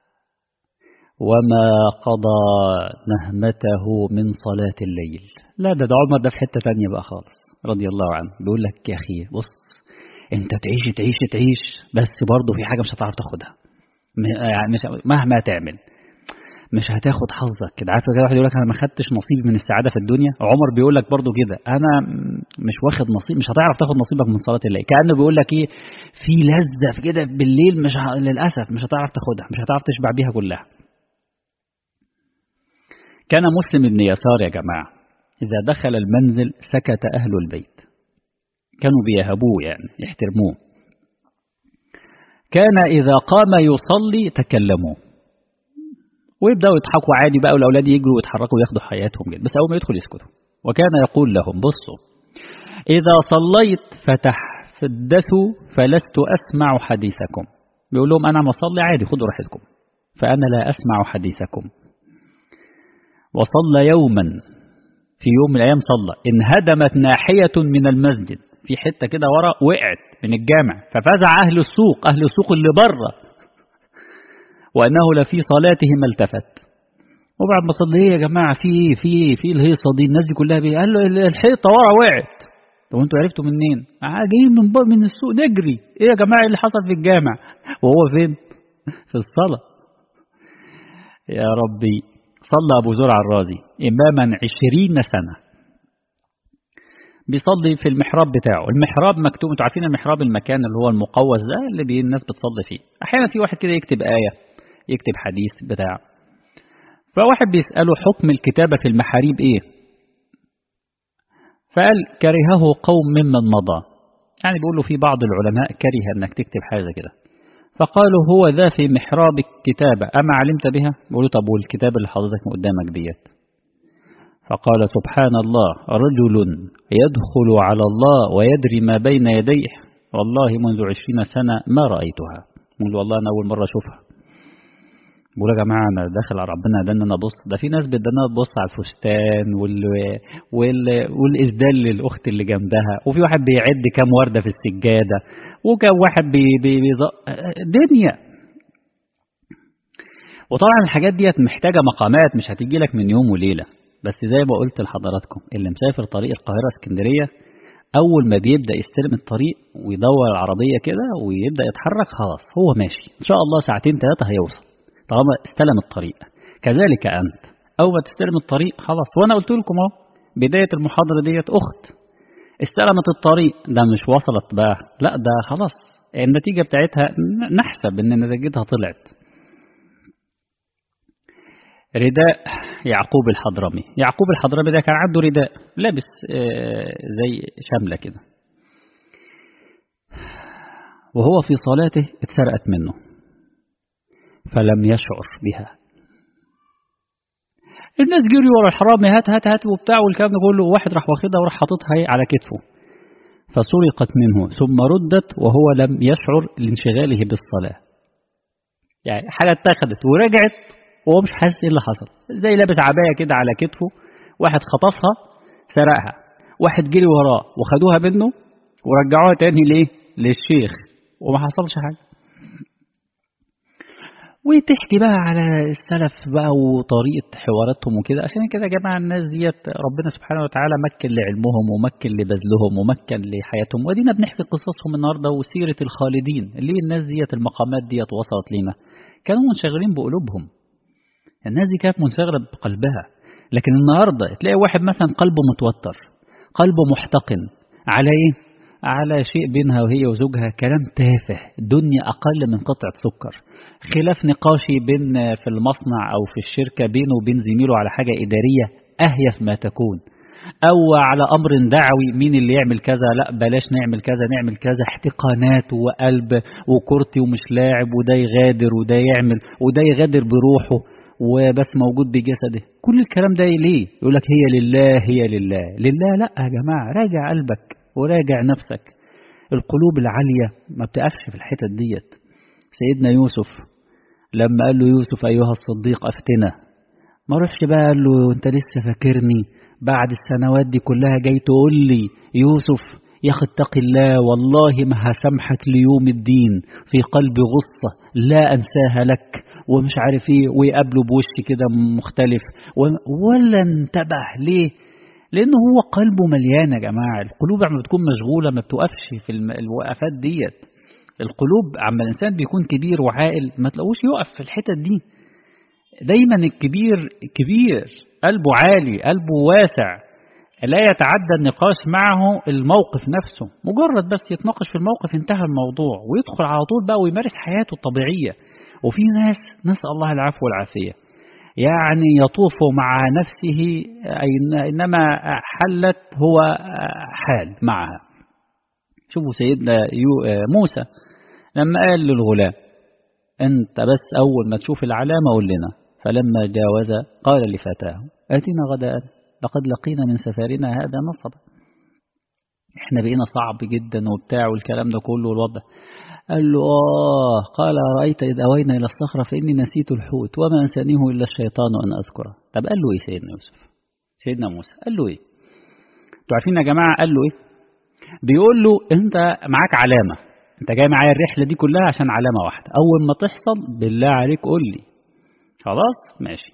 وما قضى نهمته من صلاة الليل لا ده, ده عمر ده في حتة تانية بقى خالص رضي الله عنه بيقول لك يا أخي بص انت تعيش تعيش تعيش بس برضه في حاجة مش هتعرف تاخدها يعني مهما تعمل مش هتاخد حظك كده عارف كده واحد يقول لك انا ما خدتش نصيبي من السعاده في الدنيا عمر بيقول لك برضو كده انا مش واخد نصيب مش هتعرف تاخد نصيبك من صلاه الليل كانه بيقول لك ايه في لذه في كده بالليل مش ه... للاسف مش هتعرف تاخدها مش هتعرف تشبع بيها كلها كان مسلم بن يسار يا جماعه اذا دخل المنزل سكت اهل البيت كانوا بيهبوه يعني يحترموه كان اذا قام يصلي تكلموا ويبداوا يضحكوا عادي بقى والاولاد يجروا ويتحركوا وياخدوا حياتهم جدا بس اول ما يدخل يسكتوا وكان يقول لهم بصوا اذا صليت فتحدثوا فلست اسمع حديثكم بيقول لهم انا مصلي عادي خدوا راحتكم فانا لا اسمع حديثكم وصلى يوما في يوم من الايام صلى انهدمت ناحيه من المسجد في حته كده ورا وقعت من الجامع ففزع اهل السوق اهل السوق اللي بره وأنه لفي صلاته ما التفت وبعد ما صلي ايه يا جماعة في في في الهيصة دي الناس دي كلها بيه قال له الحيطة ورا وقعت طب انتوا عرفتوا منين؟ آه جايين من من السوق نجري ايه يا جماعة اللي حصل في الجامع؟ وهو فين؟ في الصلاة يا ربي صلى أبو زرع الرازي إماما عشرين سنة بيصلي في المحراب بتاعه المحراب مكتوب انتوا عارفين المحراب المكان اللي هو المقوس ده اللي بي الناس بتصلي فيه أحيانا في واحد كده يكتب آية يكتب حديث بتاع فواحد بيسأله حكم الكتابة في المحاريب ايه فقال كرهه قوم ممن مضى يعني بيقولوا في بعض العلماء كره انك تكتب حاجة كده فقالوا هو ذا في محراب الكتابة أما علمت بها بيقولوا طب والكتاب اللي حضرتك قدامك ديت فقال سبحان الله رجل يدخل على الله ويدري ما بين يديه والله منذ عشرين سنة ما رأيتها بقول والله أنا أول مرة أشوفها بقول يا جماعة أنا داخل على ربنا ده إن أنا أبص ده في ناس بدنا تبص على الفستان وال... وال... والإسدال للأخت اللي جنبها وفي واحد بيعد كام وردة في السجادة وكم واحد بي... بي... بي... دنيا وطبعا الحاجات ديت محتاجة مقامات مش هتيجي لك من يوم وليلة بس زي ما قلت لحضراتكم اللي مسافر طريق القاهرة اسكندرية أول ما بيبدأ يستلم الطريق ويدور العربية كده ويبدأ يتحرك خلاص هو ماشي إن شاء الله ساعتين ثلاثة هيوصل طالما استلم الطريق كذلك أنت أول ما تستلم الطريق خلاص وأنا قلت لكم أهو بداية المحاضرة ديت أخت استلمت الطريق ده مش وصلت بقى لا ده خلاص النتيجة بتاعتها نحسب إن نتيجتها طلعت رداء يعقوب الحضرمي يعقوب الحضرمي ده كان عنده رداء لابس زي شملة كده وهو في صلاته اتسرقت منه فلم يشعر بها الناس جري ورا الحرامي هات هات هات وبتاع والكلام ده كله واحد راح واخدها وراح حاططها على كتفه فسرقت منه ثم ردت وهو لم يشعر لانشغاله بالصلاة يعني حاجة اتخذت ورجعت وهو مش حاسس ايه اللي حصل زي لابس عباية كده على كتفه واحد خطفها سرقها واحد جري وراه وخدوها منه ورجعوها تاني ليه للشيخ وما حصلش حاجة وتحكي بقى على السلف بقى وطريقة حواراتهم وكده عشان كده يا جماعة الناس ديت ربنا سبحانه وتعالى مكن لعلمهم ومكن لبذلهم ومكن لحياتهم ودينا بنحكي قصصهم النهاردة وسيرة الخالدين ليه الناس ديت المقامات ديت وصلت لنا كانوا منشغلين بقلوبهم الناس دي كانت منشغلة بقلبها لكن النهاردة تلاقي واحد مثلا قلبه متوتر قلبه محتقن على ايه على شيء بينها وهي وزوجها كلام تافه دنيا أقل من قطعة سكر خلاف نقاشي بين في المصنع أو في الشركة بينه وبين زميله على حاجة إدارية أهيف ما تكون أو على أمر دعوي مين اللي يعمل كذا لا بلاش نعمل كذا نعمل كذا احتقانات وقلب وكرتي ومش لاعب وده يغادر وده يعمل وده يغادر بروحه وبس موجود بجسده كل الكلام ده ليه يقول لك هي لله هي لله لله لا يا جماعة راجع قلبك وراجع نفسك القلوب العالية ما بتقفش في الحتت ديت سيدنا يوسف لما قال له يوسف أيها الصديق أفتنا ما روحش بقى قال له أنت لسه فاكرني بعد السنوات دي كلها جاي تقول لي يوسف يا أخي اتق الله والله ما هسامحك ليوم الدين في قلبي غصة لا أنساها لك ومش عارف ايه ويقابله بوش كده مختلف ولا انتبه ليه لأنه هو قلبه مليان يا جماعة القلوب عم بتكون مشغولة ما بتوقفش في الوقفات ديت القلوب عما الإنسان بيكون كبير وعاقل ما تلاقوش يقف في الحتت دي دايما الكبير كبير قلبه عالي قلبه واسع لا يتعدى النقاش معه الموقف نفسه مجرد بس يتناقش في الموقف انتهى الموضوع ويدخل على طول بقى ويمارس حياته الطبيعية وفي ناس نسأل الله العفو والعافية يعني يطوف مع نفسه إنما حلت هو حال معها شوفوا سيدنا موسى لما قال للغلام أنت بس أول ما تشوف العلامة قول لنا فلما جاوز قال لفتاه آتنا غداء لقد لقينا من سفرنا هذا نصبا احنا بقينا صعب جدا وبتاع والكلام ده كله والوضع قال له آه قال رأيت إذ أوينا إلى الصخرة فإني نسيت الحوت وما أنسانيه إلا الشيطان أن أذكره طب قال له إيه سيدنا يوسف سيدنا موسى قال له إيه انتوا عارفين يا جماعة قال له إيه بيقول له أنت معاك علامة أنت جاي معايا الرحلة دي كلها عشان علامة واحدة أول ما تحصل بالله عليك قول لي خلاص ماشي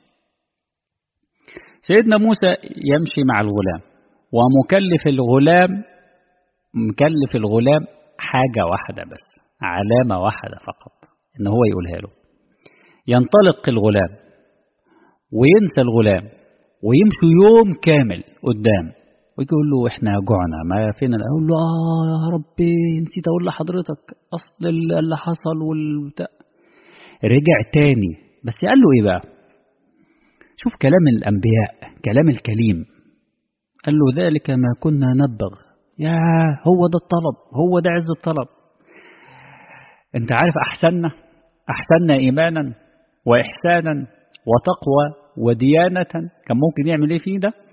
سيدنا موسى يمشي مع الغلام ومكلف الغلام مكلف الغلام حاجة واحدة بس علامة واحدة فقط إن هو يقولها له ينطلق الغلام وينسى الغلام ويمشي يوم كامل قدام ويقول له احنا جوعنا ما فين اقول له اه يا ربي نسيت اقول لحضرتك اصل اللي حصل والبتاع رجع تاني بس قال له ايه بقى شوف كلام الانبياء كلام الكليم قال له ذلك ما كنا نبغ يا هو ده الطلب هو ده عز الطلب انت عارف احسننا احسننا ايمانا واحسانا وتقوى وديانة كان ممكن يعمل ايه فيه ده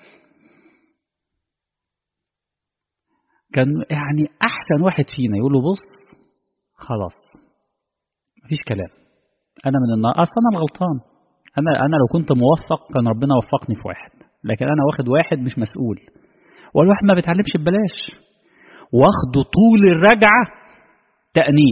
كان يعني احسن واحد فينا يقول له بص خلاص مفيش كلام انا من النار اصلا انا الغلطان انا انا لو كنت موفق كان ربنا وفقني في واحد لكن انا واخد واحد مش مسؤول والواحد ما بيتعلمش ببلاش واخده طول الرجعه تأنيب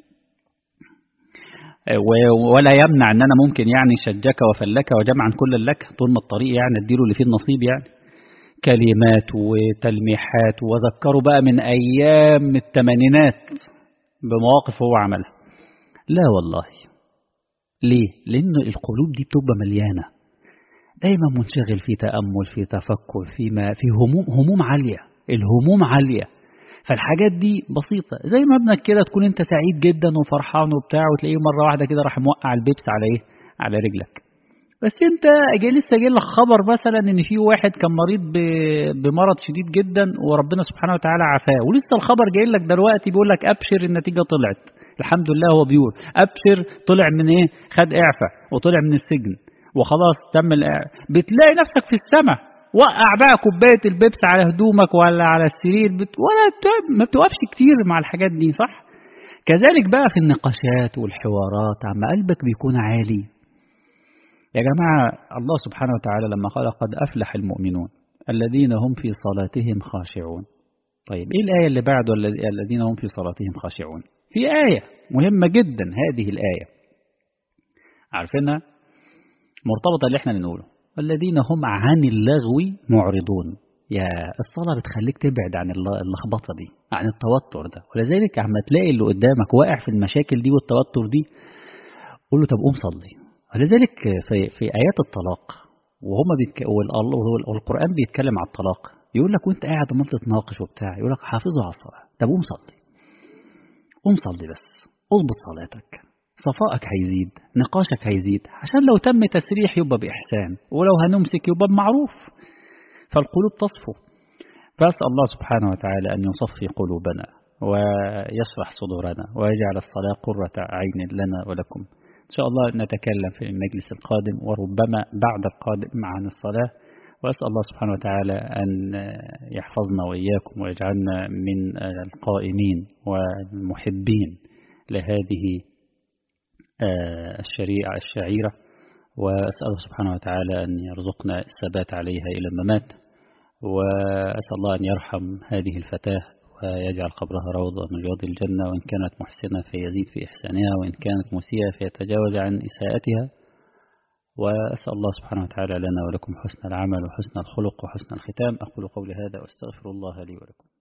ولا يمنع ان انا ممكن يعني شجك وفلك وجمعا كل لك طول ما الطريق يعني اديله اللي فيه النصيب يعني كلمات وتلميحات وذكروا بقى من ايام الثمانينات بمواقف هو عملها لا والله ليه لان القلوب دي بتبقى مليانه دايما منشغل في تامل في تفكر في ما في هموم هموم عاليه الهموم عاليه فالحاجات دي بسيطة زي ما ابنك كده تكون انت سعيد جدا وفرحان وبتاع وتلاقيه مرة واحدة كده راح موقع البيبس على ايه على رجلك بس انت جاي لسه جاي لك خبر مثلا ان في واحد كان مريض بمرض شديد جدا وربنا سبحانه وتعالى عافاه ولسه الخبر جاي لك دلوقتي بيقول لك ابشر النتيجة طلعت الحمد لله هو بيقول ابشر طلع من ايه خد اعفاء وطلع من السجن وخلاص تم الإعفاء بتلاقي نفسك في السماء وقع بقى كوباية البيبس على هدومك ولا على السرير بت... ولا ما بتوقفش كتير مع الحاجات دي صح كذلك بقى في النقاشات والحوارات عما قلبك بيكون عالي يا جماعة الله سبحانه وتعالى لما قال قد أفلح المؤمنون الذين هم في صلاتهم خاشعون طيب إيه الآية اللي بعده الذين هم في صلاتهم خاشعون في آية مهمة جدا هذه الآية عارفينها مرتبطة اللي احنا بنقوله والذين هم عن اللغو معرضون يا الصلاة بتخليك تبعد عن اللخبطة دي عن التوتر ده ولذلك عما تلاقي اللي قدامك واقع في المشاكل دي والتوتر دي قول له طب قوم صلي ولذلك في, في آيات الطلاق وهم بيتك... والقرآن بيتكلم على الطلاق يقول لك وانت قاعد عمال تتناقش وبتاع يقول لك حافظوا على الصلاة طب قوم صلي قوم صلي بس اظبط صلاتك صفائك هيزيد نقاشك هيزيد عشان لو تم تسريح يبقى بإحسان ولو هنمسك يبقى بمعروف فالقلوب تصفو فأسأل الله سبحانه وتعالى أن يصفي قلوبنا ويشرح صدورنا ويجعل الصلاة قرة عين لنا ولكم إن شاء الله نتكلم في المجلس القادم وربما بعد القادم عن الصلاة وأسأل الله سبحانه وتعالى أن يحفظنا وإياكم ويجعلنا من القائمين والمحبين لهذه الشريعة الشعيرة وأسأل سبحانه وتعالى أن يرزقنا الثبات عليها إلى الممات وأسأل الله أن يرحم هذه الفتاة ويجعل قبرها روضة من رياض الجنة وإن كانت محسنة فيزيد في إحسانها وإن كانت مسيئة فيتجاوز عن إساءتها وأسأل الله سبحانه وتعالى لنا ولكم حسن العمل وحسن الخلق وحسن الختام أقول قولي هذا وأستغفر الله لي ولكم